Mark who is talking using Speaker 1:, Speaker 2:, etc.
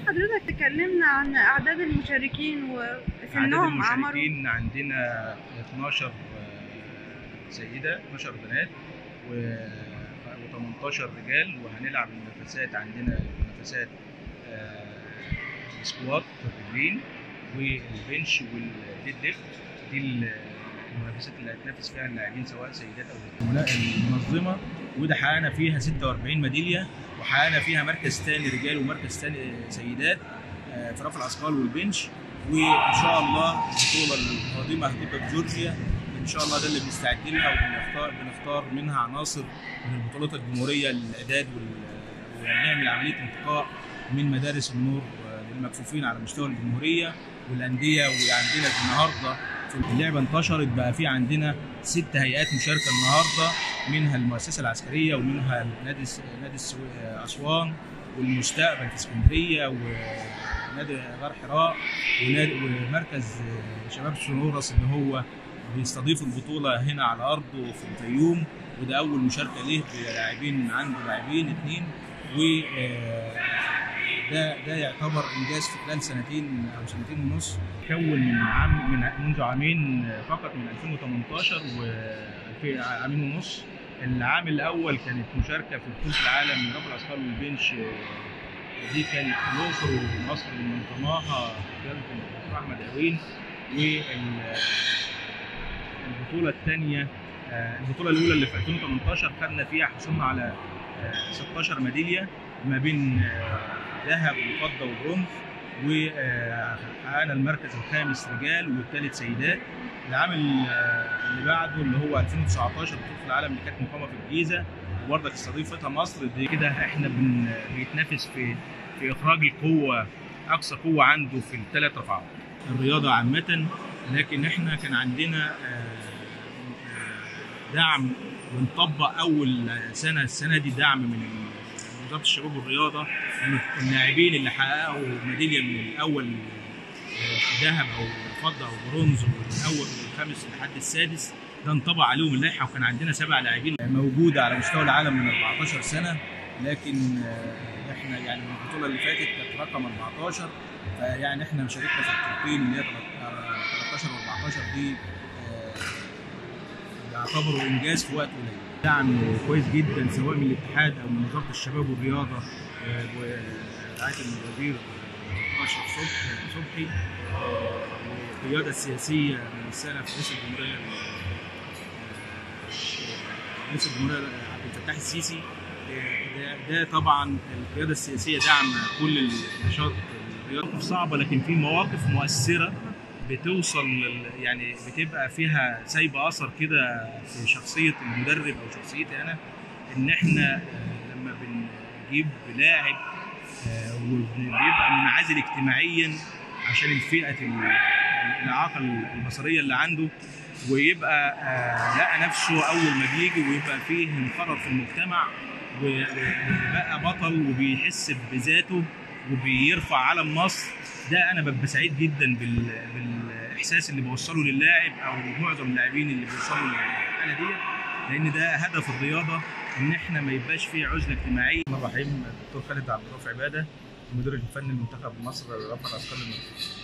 Speaker 1: حضرتك تكلمنا عن اعداد المشاركين
Speaker 2: عدد
Speaker 1: وسنهم اعمارهم
Speaker 2: المشاركين عندنا 12 سيدة 12 بنات و18 رجال وهنلعب المنافسات عندنا المنافسات آه، السكوات الرجلين والبنش والديد ليفت دي ال- المنافسات اللي هتنافس فيها اللاعبين سواء سيدات او رجال المنظمه وده حققنا فيها 46 ميداليه وحققنا فيها مركز ثاني رجال ومركز ثاني سيدات آه، في رفع الاثقال والبنش وان شاء الله البطوله القادمه هتبقى في جورجيا ان شاء الله ده اللي بنستعد لها وبنختار بنختار منها عناصر من البطولات الجمهوريه للاعداد وال- ونعمل عمليه انتقاء من مدارس النور آه، للمكفوفين على مستوى الجمهوريه والانديه وعندنا النهارده في اللعبه انتشرت بقى في عندنا ست هيئات مشاركه النهارده منها المؤسسه العسكريه ومنها نادي الس- نادي السو- آه، اسوان والمستقبل في اسكندريه ونادي غار حراء ونادي ومركز آه، شباب سنورس اللي هو بيستضيف البطوله هنا على ارضه في الفيوم وده اول مشاركه ليه بلاعبين عنده لاعبين اثنين و آه، ده ده يعتبر انجاز في خلال سنتين او سنتين ونص كون من عام من منذ عامين فقط من 2018 وفي عامين ونص العام الاول كانت مشاركه في بطوله العالم من رفع الاثقال والبنش آه، دي كانت في الاقصر ومصر اللي منظماها قياده الدكتور احمد عوين والبطوله الثانيه البطوله الاولى اللي في 2018 خدنا فيها حصلنا على آه، 16 ميداليه ما بين آه، ذهب وفضه وبرونز وحققنا المركز الخامس رجال والثالث سيدات العام ال- اللي بعده اللي هو 2019 بطوله العالم اللي كانت مقامه في الجيزه وبرضك استضيفتها مصر دي كده احنا بن بنتنافس في في اخراج القوه اقصى قوه عنده في الثلاث رفعات الرياضه عامه لكن احنا كان عندنا آه، آه، دعم ونطبق اول سنه السنه دي دعم من وزاره الشباب والرياضه ان اللاعبين اللي حققوا ميداليه من الاول آه، ذهب او فضه او برونز والاول والخامس لحد السادس ده انطبق عليهم اللائحه وكان عندنا سبع لاعبين موجوده على مستوى العالم من 14 سنه لكن آه، احنا يعني البطوله اللي فاتت كانت رقم 14 فيعني احنا شاركنا في البطولتين اللي هي 13 و14 دي آه، يعتبروا انجاز في وقت قليل دعم كويس جدا سواء من الاتحاد او من وزاره الشباب والرياضه آه، ورعايه الوزير اشرف صبحي صبحي آه، والقياده السياسيه ممثله في رئيس الجمهوريه آه، رئيس الجمهوريه عبد الفتاح السيسي آه، ده, ده طبعا القياده السياسيه دعم كل النشاط الرياضي مواقف صعبه لكن في مواقف مؤثره بتوصل لل- يعني بتبقى فيها سايبه اثر كده في شخصيه المدرب او شخصيتي انا ان احنا آه، لما بنجيب لاعب آه، وبيبقى منعزل اجتماعيا عشان الفئه ال- الاعاقه البصريه اللي عنده ويبقى آه، لقى نفسه اول ما بيجي ويبقى فيه انخرط في المجتمع و- وبقى بطل وبيحس بذاته وبيرفع علم مصر ده انا ببقى سعيد جدا بال... بالاحساس اللي بوصله للاعب او معظم اللاعبين اللي بيوصلوا للحاله دي لان ده هدف الرياضه ان احنا ما يبقاش فيه عزله اجتماعيه. الرحمن الرحيم الدكتور خالد عبد الرافع عباده المدير الفني لمنتخب مصر رفع الاثقال المنطقه.